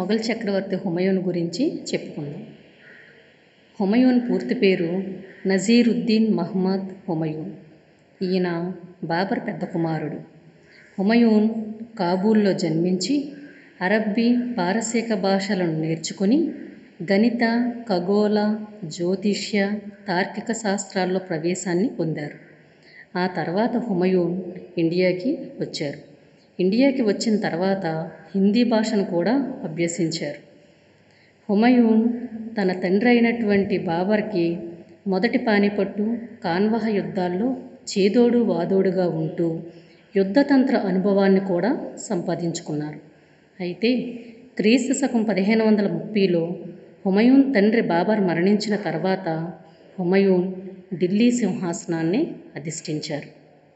మొఘల్ చక్రవర్తి హుమయూన్ గురించి చెప్పుకుందాం హుమయూన్ పూర్తి పేరు నజీరుద్దీన్ మహ్మద్ హుమయూన్ ఈయన బాబర్ పెద్ద కుమారుడు హుమయూన్ కాబూల్లో జన్మించి అరబ్బీ పారసీక భాషలను నేర్చుకుని గణిత ఖగోళ జ్యోతిష్య తార్కిక శాస్త్రాల్లో ప్రవేశాన్ని పొందారు ఆ తర్వాత హుమయూన్ ఇండియాకి వచ్చారు ఇండియాకి వచ్చిన తర్వాత హిందీ భాషను కూడా అభ్యసించారు హుమయూన్ తన తండ్రి అయినటువంటి బాబర్కి మొదటి పానిపట్టు కాన్వహ యుద్ధాల్లో చేదోడు వాదోడుగా ఉంటూ యుద్ధతంత్ర అనుభవాన్ని కూడా సంపాదించుకున్నారు అయితే క్రీస్తు శకం పదిహేను వందల ముప్పైలో హుమయూన్ తండ్రి బాబర్ మరణించిన తర్వాత హుమయూన్ ఢిల్లీ సింహాసనాన్ని అధిష్ఠించారు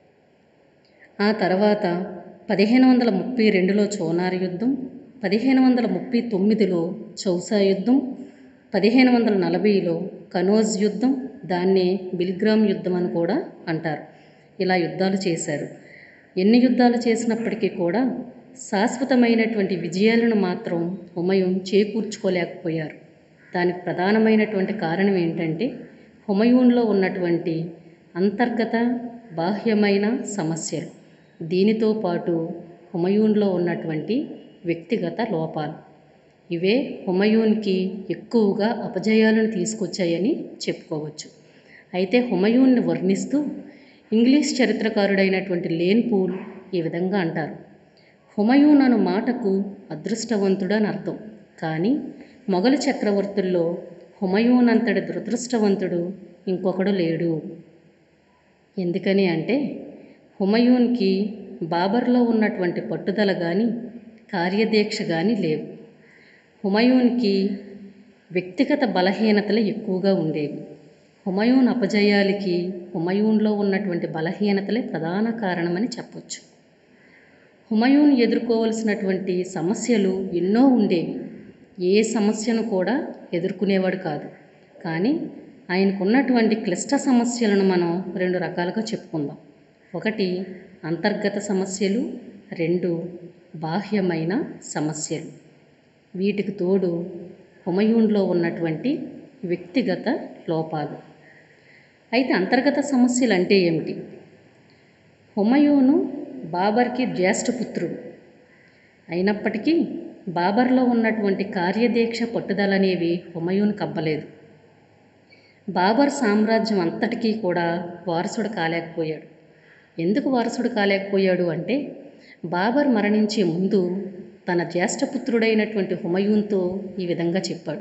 ఆ తర్వాత పదిహేను వందల ముప్పై రెండులో చోనార్ యుద్ధం పదిహేను వందల ముప్పై తొమ్మిదిలో చౌసా యుద్ధం పదిహేను వందల నలభైలో కనోజ్ యుద్ధం దాన్నే బిల్గ్రామ్ యుద్ధం అని కూడా అంటారు ఇలా యుద్ధాలు చేశారు ఎన్ని యుద్ధాలు చేసినప్పటికీ కూడా శాశ్వతమైనటువంటి విజయాలను మాత్రం హుమయూన్ చేకూర్చుకోలేకపోయారు దానికి ప్రధానమైనటువంటి కారణం ఏంటంటే హుమయూన్లో ఉన్నటువంటి అంతర్గత బాహ్యమైన సమస్యలు దీనితో పాటు హుమయూన్లో ఉన్నటువంటి వ్యక్తిగత లోపాలు ఇవే హుమయూన్కి ఎక్కువగా అపజయాలను తీసుకొచ్చాయని చెప్పుకోవచ్చు అయితే హుమయూన్ని వర్ణిస్తూ ఇంగ్లీష్ చరిత్రకారుడైనటువంటి లేన్ పూల్ ఈ విధంగా అంటారు హుమయూన్ అను మాటకు అదృష్టవంతుడని అర్థం కానీ మొఘలు చక్రవర్తుల్లో హుమయూన్ అంతటి దురదృష్టవంతుడు ఇంకొకడు లేడు ఎందుకని అంటే హుమయూన్కి బాబర్లో ఉన్నటువంటి పట్టుదల కానీ కార్యదీక్ష కానీ లేవు హుమయూన్కి వ్యక్తిగత బలహీనతలు ఎక్కువగా ఉండేవి హుమయూన్ అపజయాలకి హుమయూన్లో ఉన్నటువంటి బలహీనతలే ప్రధాన కారణమని చెప్పొచ్చు హుమయూన్ ఎదుర్కోవలసినటువంటి సమస్యలు ఎన్నో ఉండేవి ఏ సమస్యను కూడా ఎదుర్కొనేవాడు కాదు కానీ ఆయనకున్నటువంటి క్లిష్ట సమస్యలను మనం రెండు రకాలుగా చెప్పుకుందాం ఒకటి అంతర్గత సమస్యలు రెండు బాహ్యమైన సమస్యలు వీటికి తోడు హుమయూన్లో ఉన్నటువంటి వ్యక్తిగత లోపాలు అయితే అంతర్గత సమస్యలు అంటే ఏమిటి హుమయూను బాబర్కి జ్యేష్ఠపుత్రుడు అయినప్పటికీ బాబర్లో ఉన్నటువంటి కార్యదీక్ష పట్టుదలనేవి హుమయూన్ కబ్బలేదు బాబర్ సామ్రాజ్యం అంతటికీ కూడా వారసుడు కాలేకపోయాడు ఎందుకు వారసుడు కాలేకపోయాడు అంటే బాబర్ మరణించే ముందు తన జ్యేష్ఠపుత్రుడైనటువంటి హుమయూన్తో ఈ విధంగా చెప్పాడు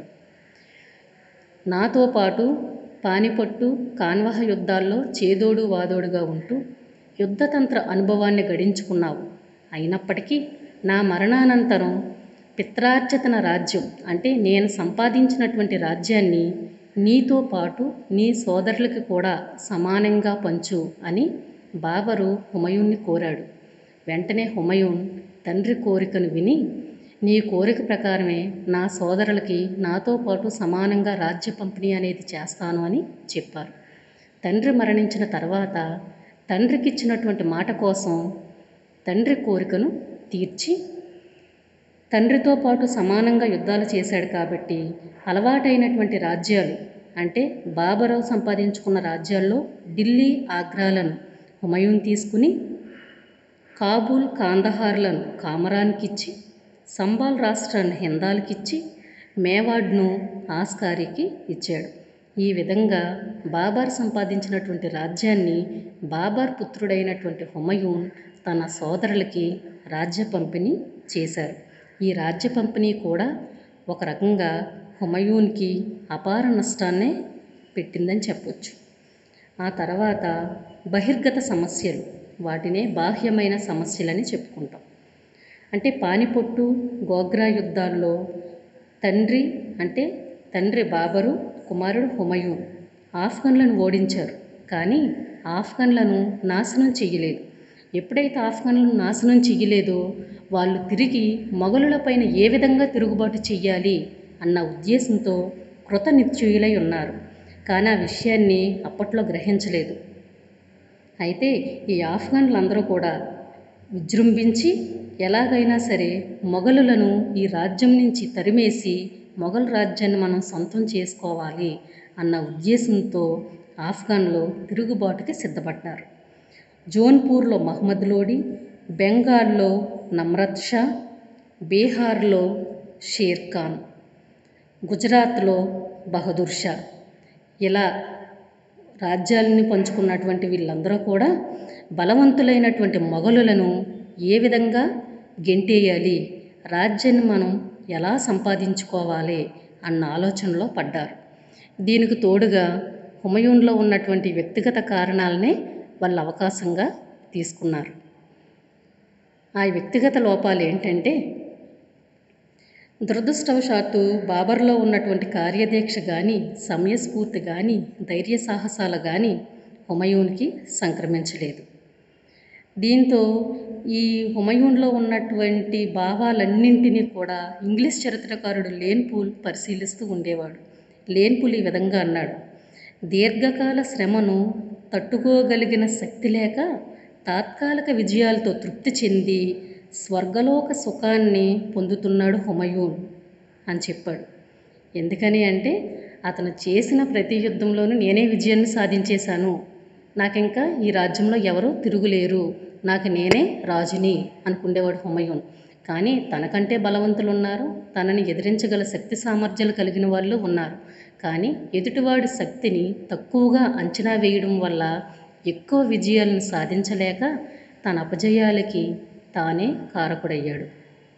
నాతో పాటు పానిపట్టు కాన్వహ యుద్ధాల్లో చేదోడు వాదోడుగా ఉంటూ యుద్ధతంత్ర అనుభవాన్ని గడించుకున్నావు అయినప్పటికీ నా మరణానంతరం పిత్రార్చితన రాజ్యం అంటే నేను సంపాదించినటువంటి రాజ్యాన్ని నీతో పాటు నీ సోదరులకి కూడా సమానంగా పంచు అని బాబరు హుమయూన్ని కోరాడు వెంటనే హుమయూన్ తండ్రి కోరికను విని నీ కోరిక ప్రకారమే నా సోదరులకి నాతో పాటు సమానంగా రాజ్య పంపిణీ అనేది చేస్తాను అని చెప్పారు తండ్రి మరణించిన తర్వాత తండ్రికి ఇచ్చినటువంటి మాట కోసం తండ్రి కోరికను తీర్చి తండ్రితో పాటు సమానంగా యుద్ధాలు చేశాడు కాబట్టి అలవాటైనటువంటి రాజ్యాలు అంటే బాబరావు సంపాదించుకున్న రాజ్యాల్లో ఢిల్లీ ఆగ్రాలను హుమయూన్ తీసుకుని కాబూల్ కాందహార్లను కామరానికిచ్చి సంబాల్ రాష్ట్రాన్ని హిందాలకిచ్చి మేవాడ్ను ఆస్కారికి ఇచ్చాడు ఈ విధంగా బాబర్ సంపాదించినటువంటి రాజ్యాన్ని బాబర్ పుత్రుడైనటువంటి హుమయూన్ తన సోదరులకి రాజ్య పంపిణీ చేశారు ఈ రాజ్య పంపిణీ కూడా ఒక రకంగా హుమయూన్కి అపార నష్టాన్నే పెట్టిందని చెప్పొచ్చు ఆ తర్వాత బహిర్గత సమస్యలు వాటినే బాహ్యమైన సమస్యలని చెప్పుకుంటాం అంటే పానిపొట్టు గోగ్రా యుద్ధాల్లో తండ్రి అంటే తండ్రి బాబరు కుమారుడు హుమయూన్ ఆఫ్ఘన్లను ఓడించారు కానీ ఆఫ్ఘన్లను నాశనం చెయ్యలేదు ఎప్పుడైతే ఆఫ్ఘన్లను నాశనం చెయ్యలేదో వాళ్ళు తిరిగి మొఘలులపైన ఏ విధంగా తిరుగుబాటు చెయ్యాలి అన్న ఉద్దేశంతో కృతనిశ్చయులై ఉన్నారు కానీ ఆ విషయాన్ని అప్పట్లో గ్రహించలేదు అయితే ఈ ఆఫ్ఘన్లు అందరూ కూడా విజృంభించి ఎలాగైనా సరే మొఘలులను ఈ రాజ్యం నుంచి తరిమేసి మొఘల్ రాజ్యాన్ని మనం సొంతం చేసుకోవాలి అన్న ఉద్దేశంతో ఆఫ్ఘన్లో తిరుగుబాటుకి సిద్ధపడ్డారు జోన్పూర్లో మహమ్మద్ లోడి బెంగాల్లో నమ్రత్ షా బీహార్లో షేర్ ఖాన్ గుజరాత్లో బహదూర్ షా ఇలా రాజ్యాలని పంచుకున్నటువంటి వీళ్ళందరూ కూడా బలవంతులైనటువంటి మొఘలులను ఏ విధంగా గెంటేయాలి రాజ్యాన్ని మనం ఎలా సంపాదించుకోవాలి అన్న ఆలోచనలో పడ్డారు దీనికి తోడుగా హుమయూన్లో ఉన్నటువంటి వ్యక్తిగత కారణాలనే వాళ్ళు అవకాశంగా తీసుకున్నారు ఆ వ్యక్తిగత లోపాలు ఏంటంటే దురదృష్టవశాత్తు బాబర్లో ఉన్నటువంటి కార్యదీక్ష కానీ సమయస్ఫూర్తి కానీ ధైర్య సాహసాలు కానీ హుమయూన్కి సంక్రమించలేదు దీంతో ఈ హుమయూన్లో ఉన్నటువంటి భావాలన్నింటినీ కూడా ఇంగ్లీష్ చరిత్రకారుడు లేన్పూల్ పరిశీలిస్తూ ఉండేవాడు లేన్పూల్ ఈ విధంగా అన్నాడు దీర్ఘకాల శ్రమను తట్టుకోగలిగిన శక్తి లేక తాత్కాలిక విజయాలతో తృప్తి చెంది స్వర్గలోక సుఖాన్ని పొందుతున్నాడు హుమయూన్ అని చెప్పాడు ఎందుకని అంటే అతను చేసిన ప్రతి యుద్ధంలోనూ నేనే విజయాన్ని సాధించేశాను నాకింకా ఈ రాజ్యంలో ఎవరు తిరుగులేరు నాకు నేనే రాజుని అనుకునేవాడు హుమయూన్ కానీ తనకంటే బలవంతులు ఉన్నారు తనని ఎదిరించగల శక్తి సామర్థ్యాలు కలిగిన వాళ్ళు ఉన్నారు కానీ ఎదుటివాడి శక్తిని తక్కువగా అంచనా వేయడం వల్ల ఎక్కువ విజయాలను సాధించలేక తన అపజయాలకి తానే కారకుడయ్యాడు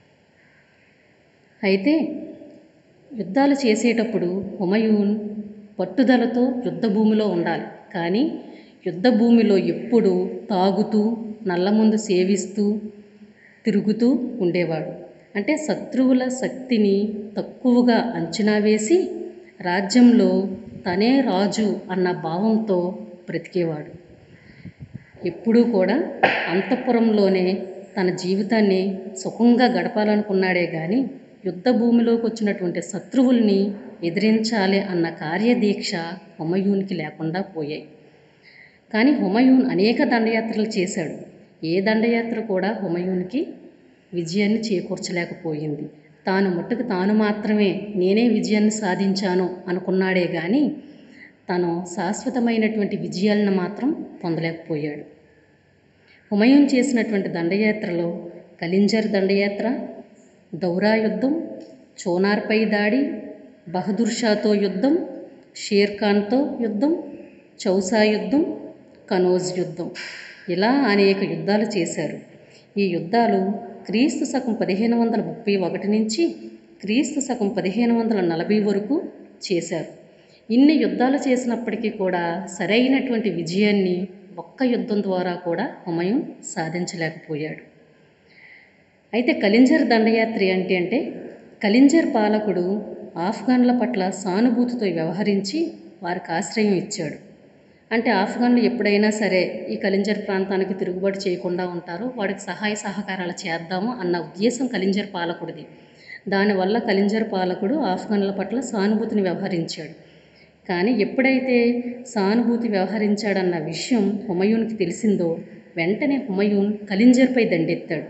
అయితే యుద్ధాలు చేసేటప్పుడు హుమయూన్ పట్టుదలతో యుద్ధ భూమిలో ఉండాలి కానీ యుద్ధ భూమిలో ఎప్పుడు తాగుతూ నల్లమందు సేవిస్తూ తిరుగుతూ ఉండేవాడు అంటే శత్రువుల శక్తిని తక్కువగా అంచనా వేసి రాజ్యంలో తనే రాజు అన్న భావంతో బ్రతికేవాడు ఎప్పుడూ కూడా అంతఃపురంలోనే తన జీవితాన్ని సుఖంగా గడపాలనుకున్నాడే కానీ యుద్ధ భూమిలోకి వచ్చినటువంటి శత్రువుల్ని ఎదిరించాలి అన్న కార్యదీక్ష హుమయూన్కి లేకుండా పోయాయి కానీ హుమయూన్ అనేక దండయాత్రలు చేశాడు ఏ దండయాత్ర కూడా హుమయూన్కి విజయాన్ని చేకూర్చలేకపోయింది తాను మట్టుకు తాను మాత్రమే నేనే విజయాన్ని సాధించాను అనుకున్నాడే కానీ తను శాశ్వతమైనటువంటి విజయాలను మాత్రం పొందలేకపోయాడు హుమయూన్ చేసినటువంటి దండయాత్రలో కలింజర్ దండయాత్ర దౌరా యుద్ధం చోనార్పై దాడి బహదూర్ షాతో యుద్ధం షేర్ ఖాన్తో యుద్ధం చౌసా యుద్ధం కనోజ్ యుద్ధం ఇలా అనేక యుద్ధాలు చేశారు ఈ యుద్ధాలు క్రీస్తు శకం పదిహేను వందల ముప్పై ఒకటి నుంచి క్రీస్తు శకం పదిహేను వందల నలభై వరకు చేశారు ఇన్ని యుద్ధాలు చేసినప్పటికీ కూడా సరైనటువంటి విజయాన్ని ఒక్క యుద్ధం ద్వారా కూడా హుమయూన్ సాధించలేకపోయాడు అయితే కలింజర్ దండయాత్ర ఏంటి అంటే కలింజర్ పాలకుడు ఆఫ్ఘన్ల పట్ల సానుభూతితో వ్యవహరించి వారికి ఆశ్రయం ఇచ్చాడు అంటే ఆఫ్ఘన్లు ఎప్పుడైనా సరే ఈ కలింజర్ ప్రాంతానికి తిరుగుబాటు చేయకుండా ఉంటారు వాడికి సహాయ సహకారాలు చేద్దాము అన్న ఉద్దేశం కలింజర్ పాలకుడిది దానివల్ల కలింజర్ పాలకుడు ఆఫ్ఘన్ల పట్ల సానుభూతిని వ్యవహరించాడు కానీ ఎప్పుడైతే సానుభూతి వ్యవహరించాడన్న విషయం హుమయూన్కి తెలిసిందో వెంటనే హుమయూన్ కలింజర్పై దండెత్తాడు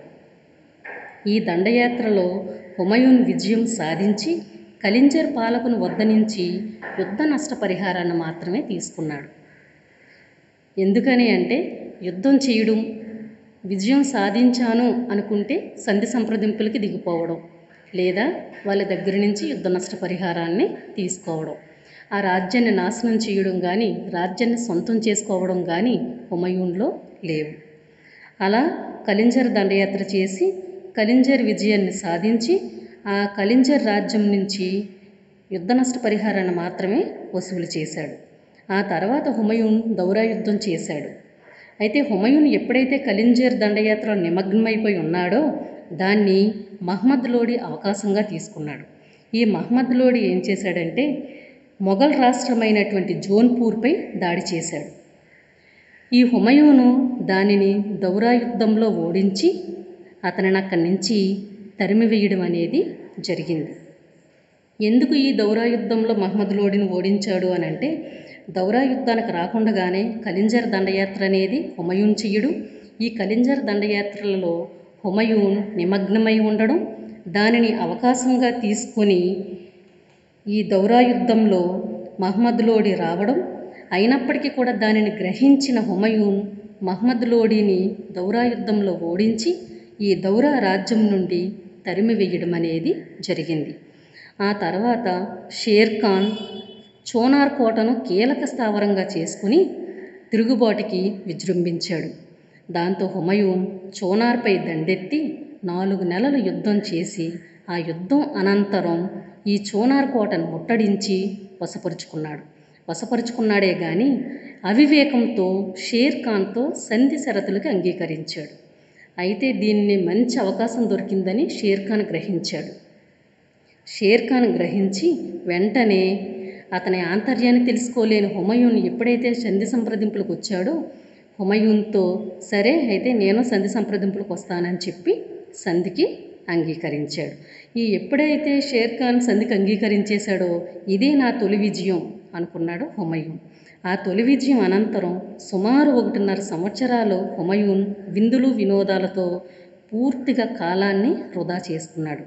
ఈ దండయాత్రలో హుమయూన్ విజయం సాధించి కలింజర్ పాలకును వద్ద నుంచి యుద్ధ నష్టపరిహారాన్ని మాత్రమే తీసుకున్నాడు ఎందుకని అంటే యుద్ధం చేయడం విజయం సాధించాను అనుకుంటే సంధి సంప్రదింపులకి దిగిపోవడం లేదా వాళ్ళ దగ్గర నుంచి యుద్ధ నష్టపరిహారాన్ని తీసుకోవడం ఆ రాజ్యాన్ని నాశనం చేయడం కానీ రాజ్యాన్ని సొంతం చేసుకోవడం కానీ హుమయూన్లో లేవు అలా కలింజర్ దండయాత్ర చేసి కలింజర్ విజయాన్ని సాధించి ఆ కలింజర్ రాజ్యం నుంచి యుద్ధ నష్టపరిహారాన్ని మాత్రమే వసూలు చేశాడు ఆ తర్వాత హుమయూన్ దౌరా యుద్ధం చేశాడు అయితే హుమయూన్ ఎప్పుడైతే కలింజర్ దండయాత్రలో నిమగ్నమైపోయి ఉన్నాడో దాన్ని మహమ్మద్ లోడి అవకాశంగా తీసుకున్నాడు ఈ మహమ్మద్ లోడి ఏం చేశాడంటే మొఘల్ రాష్ట్రమైనటువంటి జోన్పూర్పై దాడి చేశాడు ఈ హుమయూను దానిని దౌరా యుద్ధంలో ఓడించి అతనిని అక్కడి నుంచి తరిమివేయడం అనేది జరిగింది ఎందుకు ఈ దౌరా యుద్ధంలో మహమ్మద్ లోడిని ఓడించాడు అని అంటే దౌరా యుద్ధానికి రాకుండగానే కలింజర్ దండయాత్ర అనేది హుమయూన్ చెయ్యడు ఈ కలింజర్ దండయాత్రలలో హుమయూన్ నిమగ్నమై ఉండడం దానిని అవకాశంగా తీసుకొని ఈ దౌరా యుద్ధంలో మహమ్మద్ లోడి రావడం అయినప్పటికీ కూడా దానిని గ్రహించిన హుమయూన్ మహమ్మద్ లోడిని దౌరా యుద్ధంలో ఓడించి ఈ దౌరా రాజ్యం నుండి తరిమి వేయడం అనేది జరిగింది ఆ తర్వాత షేర్ ఖాన్ చోనార్ కోటను కీలక స్థావరంగా చేసుకుని తిరుగుబాటుకి విజృంభించాడు దాంతో హుమయూన్ చోనార్పై దండెత్తి నాలుగు నెలలు యుద్ధం చేసి ఆ యుద్ధం అనంతరం ఈ చోనార్ కోటను ముట్టడించి వశపరుచుకున్నాడు వశపరుచుకున్నాడే కానీ అవివేకంతో షేర్ ఖాన్తో సంధి షరతులకు అంగీకరించాడు అయితే దీన్ని మంచి అవకాశం దొరికిందని షేర్ ఖాన్ గ్రహించాడు షేర్ ఖాన్ గ్రహించి వెంటనే అతని ఆంతర్యాన్ని తెలుసుకోలేని హుమయూన్ ఎప్పుడైతే సంధి సంప్రదింపులకు వచ్చాడో హుమయూన్తో సరే అయితే నేను సంధి సంప్రదింపులకు వస్తానని చెప్పి సంధికి అంగీకరించాడు ఈ ఎప్పుడైతే షేర్ ఖాన్ సంధికి అంగీకరించేశాడో ఇదే నా తొలి విజయం అనుకున్నాడు హుమయూన్ ఆ తొలి విజయం అనంతరం సుమారు ఒకటిన్నర సంవత్సరాలు హుమయూన్ విందులు వినోదాలతో పూర్తిగా కాలాన్ని వృధా చేసుకున్నాడు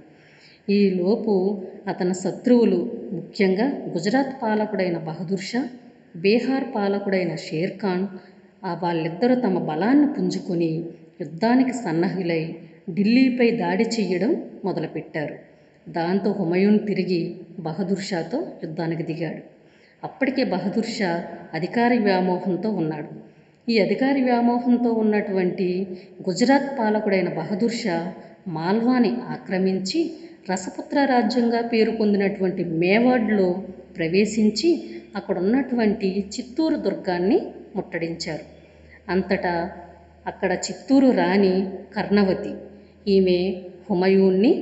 ఈలోపు అతని శత్రువులు ముఖ్యంగా గుజరాత్ పాలకుడైన బహదూర్ షా బీహార్ పాలకుడైన షేర్ ఖాన్ ఆ వాళ్ళిద్దరూ తమ బలాన్ని పుంజుకొని యుద్ధానికి సన్నహిలై ఢిల్లీపై దాడి చెయ్యడం మొదలుపెట్టారు దాంతో హుమయూన్ తిరిగి బహదూర్ షాతో యుద్ధానికి దిగాడు అప్పటికే బహదూర్ షా అధికార వ్యామోహంతో ఉన్నాడు ఈ అధికార వ్యామోహంతో ఉన్నటువంటి గుజరాత్ పాలకుడైన బహదూర్ షా మాల్వాని ఆక్రమించి రసపుత్ర రాజ్యంగా పేరు పొందినటువంటి మేవాడ్లో ప్రవేశించి అక్కడ ఉన్నటువంటి చిత్తూరు దుర్గాన్ని ముట్టడించారు అంతటా అక్కడ చిత్తూరు రాణి కర్ణవతి ఈమె హుమయూన్ని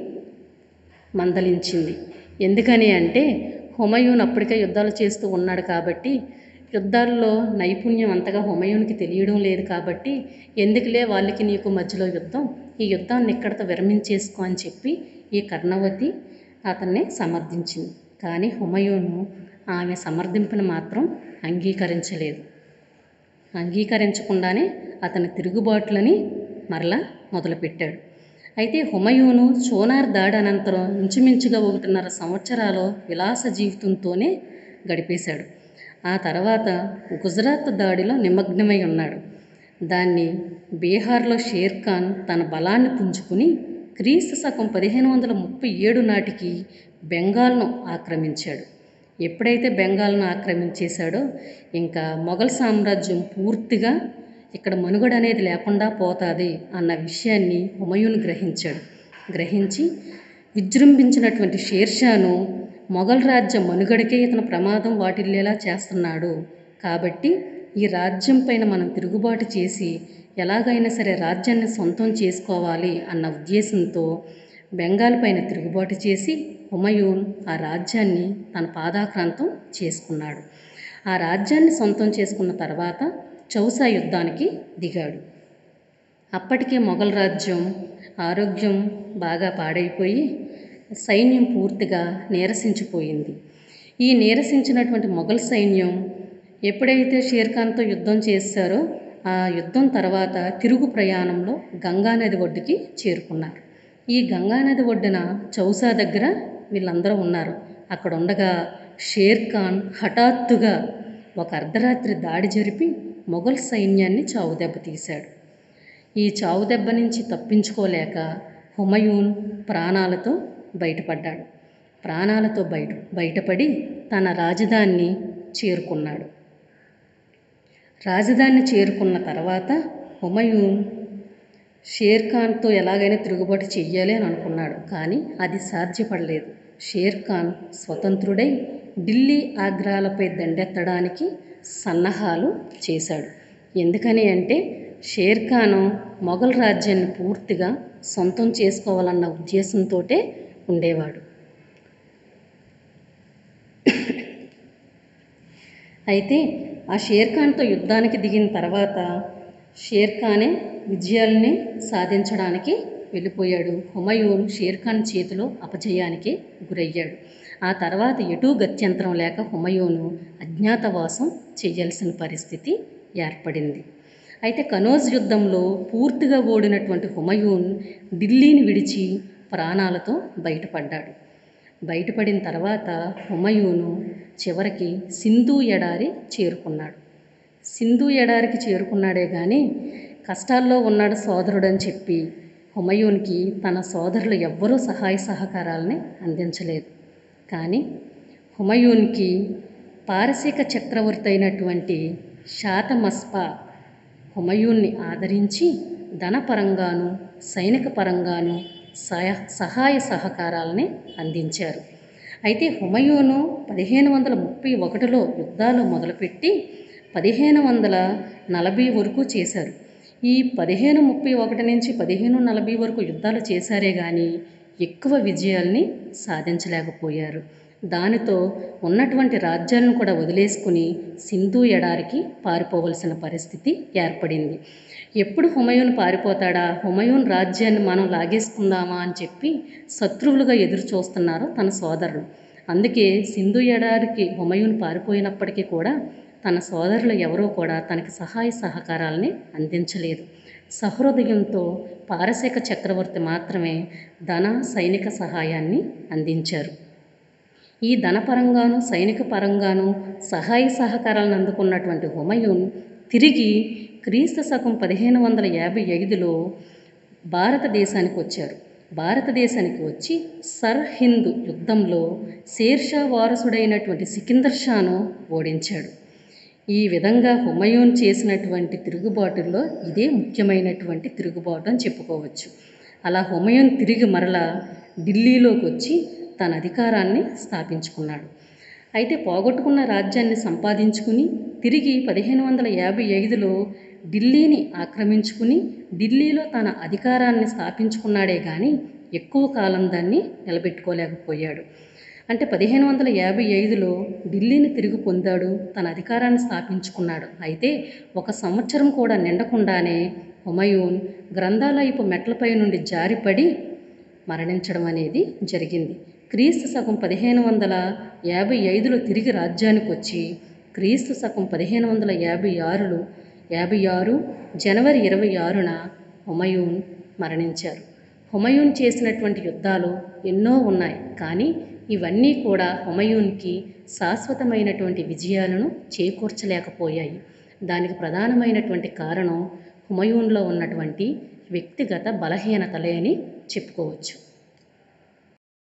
మందలించింది ఎందుకని అంటే హుమయూన్ అప్పటికే యుద్ధాలు చేస్తూ ఉన్నాడు కాబట్టి యుద్ధాల్లో నైపుణ్యం అంతగా హుమయూన్కి తెలియడం లేదు కాబట్టి ఎందుకులే వాళ్ళకి నీకు మధ్యలో యుద్ధం ఈ యుద్ధాన్ని ఇక్కడితో విరమించేసుకో అని చెప్పి ఈ కర్ణవతి అతన్ని సమర్థించింది కానీ హుమయూను ఆమె సమర్థింపును మాత్రం అంగీకరించలేదు అంగీకరించకుండానే అతని తిరుగుబాట్లని మరలా మొదలుపెట్టాడు అయితే హుమయూను చోనార్ దాడి అనంతరం ఇంచుమించుగా ఒకటిన్నర సంవత్సరాలు విలాస జీవితంతోనే గడిపేశాడు ఆ తర్వాత గుజరాత్ దాడిలో నిమగ్నమై ఉన్నాడు దాన్ని బీహార్లో షేర్ ఖాన్ తన బలాన్ని పుంజుకుని క్రీస్తు శకం పదిహేను వందల ముప్పై ఏడు నాటికి బెంగాల్ను ఆక్రమించాడు ఎప్పుడైతే బెంగాల్ను ఆక్రమించేశాడో ఇంకా మొఘల్ సామ్రాజ్యం పూర్తిగా ఇక్కడ మనుగడ అనేది లేకుండా పోతుంది అన్న విషయాన్ని హుమయూన్ గ్రహించాడు గ్రహించి విజృంభించినటువంటి షేర్షాను మొఘల్ రాజ్యం మనుగడకే ఇతను ప్రమాదం వాటిల్లేలా చేస్తున్నాడు కాబట్టి ఈ రాజ్యం పైన మనం తిరుగుబాటు చేసి ఎలాగైనా సరే రాజ్యాన్ని సొంతం చేసుకోవాలి అన్న ఉద్దేశంతో బెంగాల్ పైన తిరుగుబాటు చేసి హుమయూన్ ఆ రాజ్యాన్ని తన పాదాక్రాంతం చేసుకున్నాడు ఆ రాజ్యాన్ని సొంతం చేసుకున్న తర్వాత చౌసా యుద్ధానికి దిగాడు అప్పటికే మొఘల్ రాజ్యం ఆరోగ్యం బాగా పాడైపోయి సైన్యం పూర్తిగా నీరసించిపోయింది ఈ నీరసించినటువంటి మొఘల్ సైన్యం ఎప్పుడైతే షేర్ఖాన్తో యుద్ధం చేశారో ఆ యుద్ధం తర్వాత తిరుగు ప్రయాణంలో గంగానది ఒడ్డుకి చేరుకున్నారు ఈ గంగానది ఒడ్డున చౌసా దగ్గర వీళ్ళందరూ ఉన్నారు అక్కడ ఉండగా షేర్ ఖాన్ హఠాత్తుగా ఒక అర్ధరాత్రి దాడి జరిపి మొఘల్ సైన్యాన్ని చావు దెబ్బతీశాడు ఈ చావు దెబ్బ నుంచి తప్పించుకోలేక హుమయూన్ ప్రాణాలతో బయటపడ్డాడు ప్రాణాలతో బయట బయటపడి తన రాజధానిని చేరుకున్నాడు రాజధానిని చేరుకున్న తర్వాత హుమయూన్ షేర్ ఖాన్తో ఎలాగైనా తిరుగుబాటు చెయ్యాలి అని అనుకున్నాడు కానీ అది సాధ్యపడలేదు షేర్ ఖాన్ స్వతంత్రుడై ఢిల్లీ ఆగ్రాలపై దండెత్తడానికి సన్నాహాలు చేశాడు ఎందుకని అంటే షేర్ ఖాను మొఘల్ రాజ్యాన్ని పూర్తిగా సొంతం చేసుకోవాలన్న ఉద్దేశంతో ఉండేవాడు అయితే ఆ షేర్ ఖాన్తో యుద్ధానికి దిగిన తర్వాత షేర్ ఖానే విజయాల్ని సాధించడానికి వెళ్ళిపోయాడు హుమయూన్ షేర్ ఖాన్ చేతిలో అపజయానికి గురయ్యాడు ఆ తర్వాత ఎటూ గత్యంతరం లేక హుమయూను అజ్ఞాతవాసం చేయాల్సిన పరిస్థితి ఏర్పడింది అయితే కనోజ్ యుద్ధంలో పూర్తిగా ఓడినటువంటి హుమయూన్ ఢిల్లీని విడిచి ప్రాణాలతో బయటపడ్డాడు బయటపడిన తర్వాత హుమయూను చివరికి సింధు ఎడారి చేరుకున్నాడు సింధు ఎడారికి చేరుకున్నాడే కానీ కష్టాల్లో ఉన్నాడు సోదరుడని చెప్పి హుమయూన్కి తన సోదరులు ఎవ్వరూ సహాయ సహకారాలని అందించలేదు కానీ హుమయూన్కి పారసీక చక్రవర్తి అయినటువంటి శాతమస్పా హుమయూన్ని ఆదరించి ధనపరంగాను సైనిక పరంగాను సహ సహాయ సహకారాలని అందించారు అయితే హుమయూను పదిహేను వందల ముప్పై ఒకటిలో యుద్ధాలు మొదలుపెట్టి పదిహేను వందల నలభై వరకు చేశారు ఈ పదిహేను ముప్పై ఒకటి నుంచి పదిహేను నలభై వరకు యుద్ధాలు చేశారే కానీ ఎక్కువ విజయాల్ని సాధించలేకపోయారు దానితో ఉన్నటువంటి రాజ్యాలను కూడా వదిలేసుకుని సింధు ఎడారికి పారిపోవలసిన పరిస్థితి ఏర్పడింది ఎప్పుడు హుమయూన్ పారిపోతాడా హుమయూన్ రాజ్యాన్ని మనం లాగేసుకుందామా అని చెప్పి శత్రువులుగా ఎదురు చూస్తున్నారు తన సోదరులు అందుకే సింధు ఎడారికి హుమయూన్ పారిపోయినప్పటికీ కూడా తన సోదరులు ఎవరూ కూడా తనకి సహాయ సహకారాలని అందించలేదు సహృదయంతో పారసీక చక్రవర్తి మాత్రమే ధన సైనిక సహాయాన్ని అందించారు ఈ ధనపరంగాను సైనిక పరంగాను సహాయ సహకారాలను అందుకున్నటువంటి హుమయూన్ తిరిగి క్రీస్తు శకం పదిహేను వందల యాభై ఐదులో భారతదేశానికి వచ్చారు భారతదేశానికి వచ్చి సర్హింద్ యుద్ధంలో షేర్షా వారసుడైనటువంటి సికిందర్ షాను ఓడించాడు ఈ విధంగా హుమయూన్ చేసినటువంటి తిరుగుబాటుల్లో ఇదే ముఖ్యమైనటువంటి తిరుగుబాటు అని చెప్పుకోవచ్చు అలా హుమయూన్ తిరిగి మరలా ఢిల్లీలోకి వచ్చి తన అధికారాన్ని స్థాపించుకున్నాడు అయితే పోగొట్టుకున్న రాజ్యాన్ని సంపాదించుకుని తిరిగి పదిహేను వందల యాభై ఐదులో ఢిల్లీని ఆక్రమించుకుని ఢిల్లీలో తన అధికారాన్ని స్థాపించుకున్నాడే కానీ ఎక్కువ కాలం దాన్ని నిలబెట్టుకోలేకపోయాడు అంటే పదిహేను వందల యాభై ఐదులో ఢిల్లీని తిరిగి పొందాడు తన అధికారాన్ని స్థాపించుకున్నాడు అయితే ఒక సంవత్సరం కూడా నిండకుండానే హుమయూన్ గ్రంథాలయపు మెట్లపై నుండి జారిపడి మరణించడం అనేది జరిగింది క్రీస్తు శకం పదిహేను వందల యాభై ఐదులో తిరిగి రాజ్యానికి వచ్చి క్రీస్తు శకం పదిహేను వందల యాభై ఆరులో యాభై ఆరు జనవరి ఇరవై ఆరున హుమయూన్ మరణించారు హుమయూన్ చేసినటువంటి యుద్ధాలు ఎన్నో ఉన్నాయి కానీ ఇవన్నీ కూడా హుమయూన్కి శాశ్వతమైనటువంటి విజయాలను చేకూర్చలేకపోయాయి దానికి ప్రధానమైనటువంటి కారణం హుమయూన్లో ఉన్నటువంటి వ్యక్తిగత బలహీనతలే అని చెప్పుకోవచ్చు